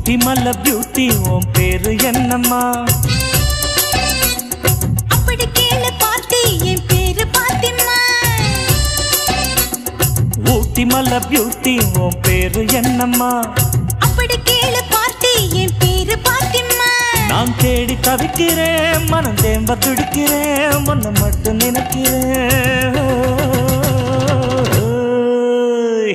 ஊட்டி மல்ல பியூட்டி உன் பேரு என்னம்மா அப்படி கேளு பாட்டி என் பேரு பாத்திமா ஊட்டி மல்ல பியூட்டி உன் பேரு என்னம்மா அப்படி கேளு பாட்டி என் பேரு பாத்திமா நான் தேடி தவிக்கிறேன் மனம் தேம்ப துடிக்கிறேன் உன்னை மட்டும் நினைக்கிறேன் ஓய்.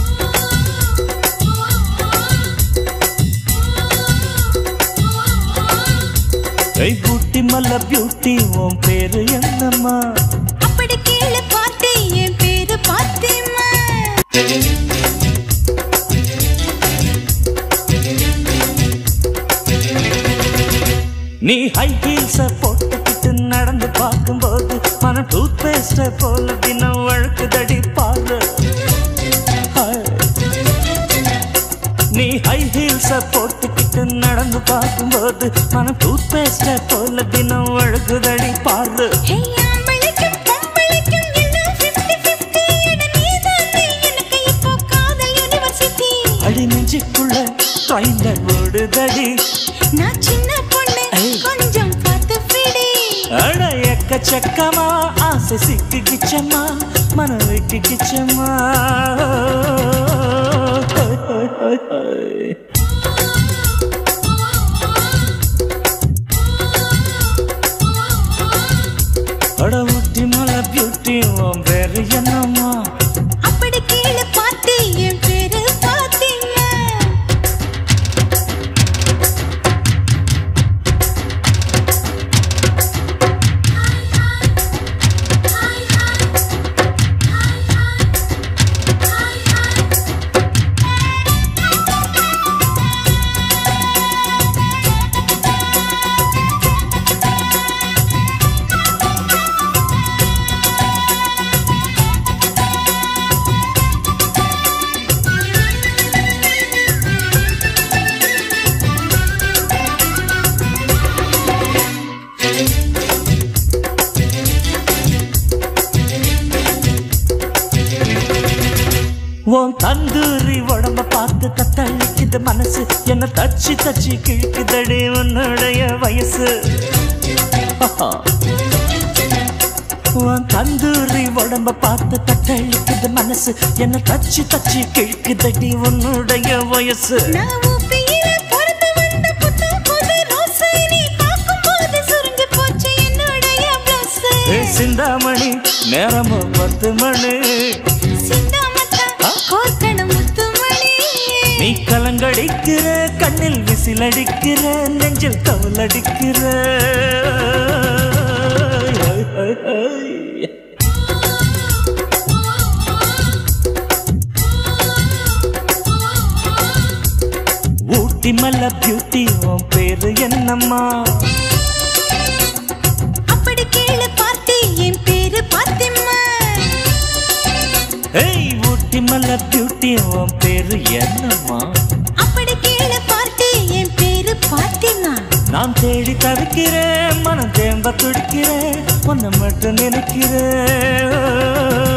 ஏய் ஊட்டி மல்ல பியூட்டி உன் பேரு என்னம்மா அப்படி கேளு பாட்டி என் பேரு பாத்திமா நீ ஹை ஹீல்ஸ போட்டுக்கிட்டு நடந்து பார்க்கும்போது மனம் டூத் பேஸ்ட போல தினம் வழக்குதடி பாரு ஹாய். நீ ஹை ஹீல்ஸ போட்டுக்கிட்டு நடந்து பார்க்கும்போது மனம் டூத் பேஸ்ட போல தினம் வழக்குதடி பாரு ஹே ஆம்பளைக்கும் பொம்பளைக்கும் எல்லாம் 50-50 என நீதானே எனக்கு இப்போ காதல் யூனிவர்சிட்டி அடி நெஞ்சுக்குள்ள ட்ரைன்ல ஓடுதடி நான் சின்ன பொண்ணு ஐ. கொஞ்சம் பார்த்து பிடி அட எக்கச்சக்கமா ஆசை சிக்கு கிச்சம்மா மனம் வைக்கு கிச்சம்மா அட ஊட்டி மலை பியூட்டி உன் பேரு என்னம்மா அப்படி கேளு பாட்டி என் பேரு பாத்திமா உன் தந்தூரி உடம்ப பார்த்து தத்தளிக்குது மனசு என்ன தச்சு தச்சு கிழக்குதடி உன்னுடைய வயசு ஆஹா. உன் தந்தூரி உடம்ப பார்த்து தத்தளிக்குது மனசு என்ன தச்சு தச்சு கிழக்குதடி உன்னுடைய வயசு நான் ஊப்பியில பிறந்து வந்த புத்தம் புது ரோசை நீ பார்க்கும்போது சுருங்கி போச்சு என்னுடைய blouse. ஏ சிந்தாமணி நேரமும் பத்து மணி சிந்தாமத்தா, ஆ? கோர்க்கணும் முத்துமணி. நீ கலங்கடிக்கிற கண்ணில் விசிலடிக்கிற நெஞ்சில் கவலடிக்கிற ஊட்டி மல்ல பியூட்டி உன் பேரு என்னம்மா அப்படி கேளு பாட்டி என் பேரு பாத்திமா ஏய் ஊட்டி மல்ல பியூட்டி உன் பேரு என்னம்மா அப்படி கேளு பாட்டி என் பேரு பாத்திமா நான் தேடி தவிக்கிறேன் மனம் தேம்ப துடிக்கிறேன் உன்னை மட்டும் நினைக்கிறேன்